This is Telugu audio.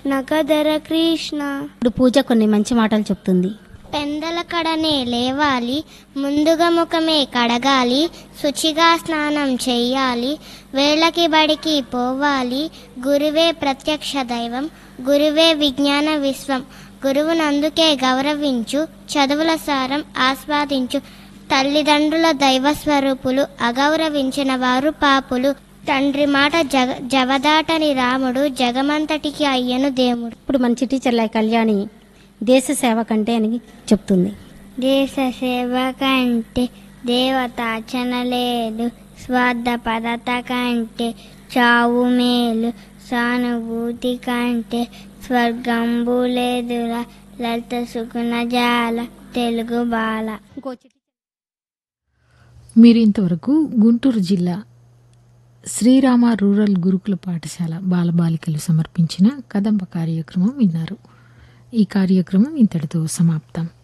నగధర కృష్ణ ఇప్పుడు పూజ కొన్ని మంచి మాటలు చెప్తుంది పెందల కడనే లేవాలి ముందుగా ముఖమే కడగాలి శుచిగా స్నానం చెయ్యాలి వేళకి బడికి పోవాలి గురువే ప్రత్యక్ష దైవం గురువే విజ్ఞాన విశ్వం గురువునందుకే గౌరవించు చదువుల సారం ఆస్వాదించు తల్లిదండ్రుల దైవ స్వరూపులు అగౌరవించిన వారు పాపులు తండ్రి మాట జగ జవదాటని రాముడు జగమంతటికి అయ్యను దేవుడు ఇప్పుడు మంచి టీచర్ల కళ్యాణి దేశ సేవ కంటే అని చెప్తుంది దేశ సేవ కంటే దేవతాచన లేదు స్వార్థ పరత కంటే చావు మేలు సానుభూతి కంటే స్వర్గంబు లేదురా లలిత సుగుణ జాల తెలుగు బాల మీరు ఇంతవరకు గుంటూరు జిల్లా శ్రీరామ రూరల్ గురుకుల పాఠశాల బాలబాలికలు సమర్పించిన కదంబ కార్యక్రమం విన్నారు ఈ కార్యక్రమం ఇంతటితో సమాప్తం